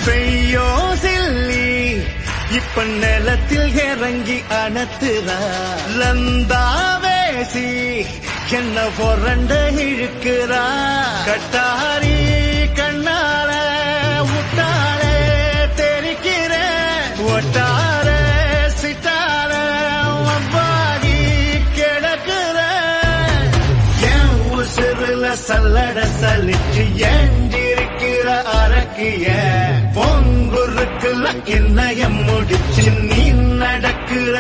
பெய்யோ chilli இப்ப நிலத்தில் இறங்கி அணத்துறா லந்தாவேசி என்ன பொறண்ட இழுக்கிறா கட்டாரி கண்ணால முட்டாளே தெரிக்கிற ஒட்டார சிட்டார வவ்வாகி கிடக்குற என் உசுருல சல்லட சலிச்சு ஏஞ்சிருக்கிற அரக்கிய பொங்குருக்குல என்னைய முடிச்சு நீ நடக்கிற